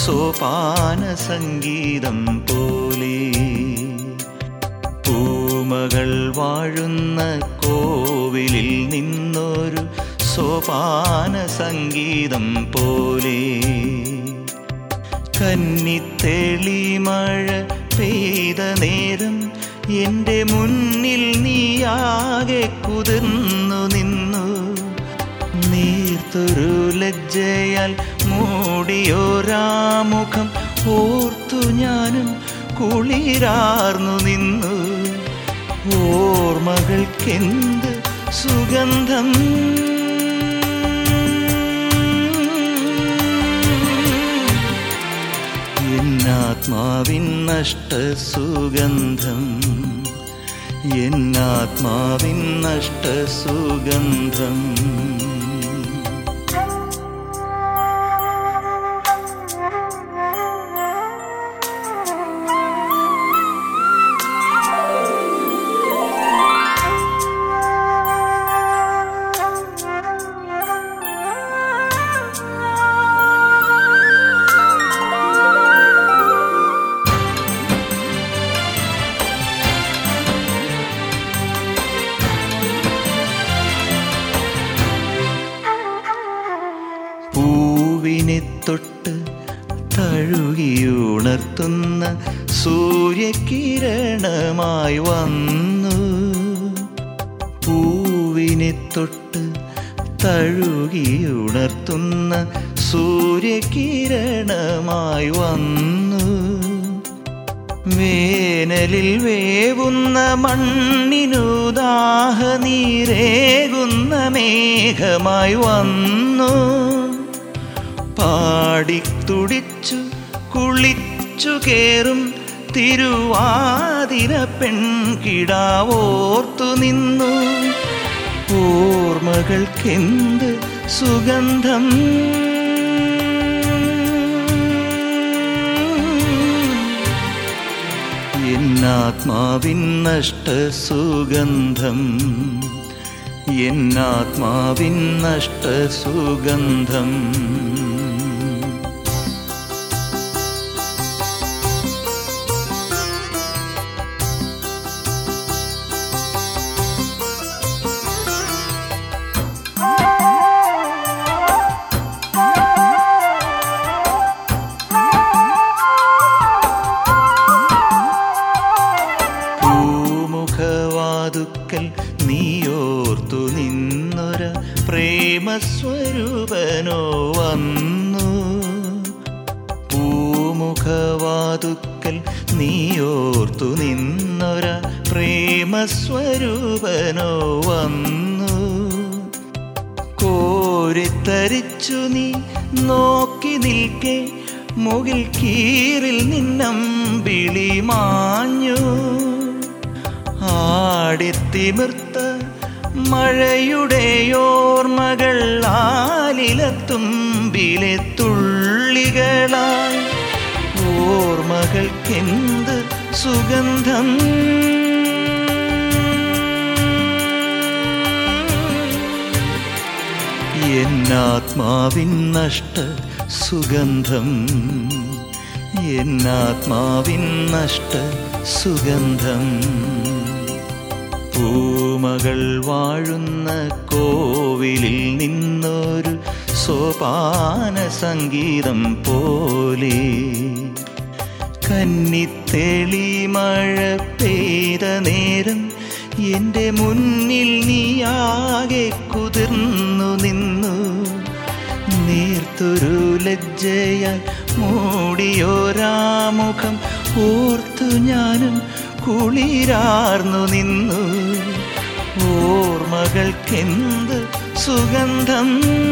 സോപാന സംഗീതം പോലെ പൂമകൾ വാഴുന്ന കോവിലിൽ നിന്നൊരു സോപാന സംഗീതം പോലെ കന്നിത്തെളി മഴ പെയ്ത നേരം എൻ്റെ മുന്നിൽ നീയാകെ കുതിർന്നു നിന്നു നീർത്തൊരു ലജ്ജയാൽ മൂടിയോരാമുഖം ഓർത്തു ഞാനും കുളിരാർന്നു നിന്നു ഓർമ്മകൾക്കെന്ത് സുഗന്ധം എന്നാത്മാവിൻ നഷ്ട സുഗന്ധം എന്നാത്മാവിൻ നഷ്ട സുഗന്ധം പൂവിനെ തൊട്ട് തഴുകിയുണർത്തുന്ന സൂര്യകിരണമായി വന്നു പൂവിനെ തൊട്ട് തഴുകിയുണർത്തുന്ന സൂര്യകിരണമായി വന്നു വേനലിൽ വേവുന്ന മണ്ണിനു ദാഹനീരേകുന്ന മേഘമായി വന്നു പാടിത്തുടിച്ചു കുളിച്ചു കേറും തിരുവാതിര പെൺകിടാവോർത്തു നിന്നു ഓർമ്മകൾക്കെന്ത് സുഗന്ധം എന്നാത്മാവിൻ നഷ്ട സുഗന്ധം എന്നാത്മാവിൻ നഷ്ട സുഗന്ധം പൂമുഖവാതുക്കൽ നീയോർത്തു നിന്നൊര പ്രേമസ്വരൂപനോ വന്നു പൂമുഖവാതുക്കൽ നീയോർത്തു നിന്നൊര പ്രേമസ്വരൂപനോ വന്നു കോരിത്തരിച്ചു നീ നോക്കി നിൽക്കെ മുകിൽ കീറിൽ നിന്നം വിളി മാഞ്ഞു ആടിത്തിമിർത്ത മഴയുടെ ഓർമ്മകൾ ആലിലത്തുമ്പിലെ തുള്ളികളായി ഓർമ്മകൾക്കെന്ത് സുഗന്ധം എന്നാത്മാവിൻ നഷ്ട സുഗന്ധം എന്നാത്മാവിൻ നഷ്ട സുഗന്ധം പൂമകൾ വാഴുന്ന കോവിലിൽ നിന്നൊരു സോപാന സംഗീതം പോലെ കന്നിത്തെളി മഴ പെയ്ത നേരം എൻ്റെ മുന്നിൽ നീയാകെ കുതിർന്നു നിന്നു നീർത്തൊരു ലജ്ജയാൽ മൂടിയോരാമുഖം ഓർത്തു ഞാനും കുളിരാർന്നു നിന്നു ഓർമ്മകൾക്കെന്ത് സുഗന്ധം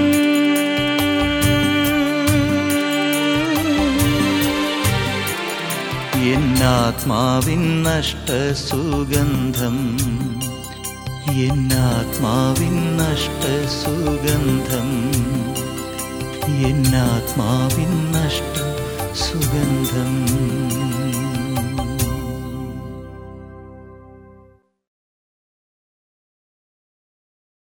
എന്നാത്മാവിൻ നഷ്ട സുഗന്ധം എന്നാത്മാവിൻ നഷ്ട സുഗന്ധം എന്നാത്മാവിൻ നഷ്ട സുഗന്ധം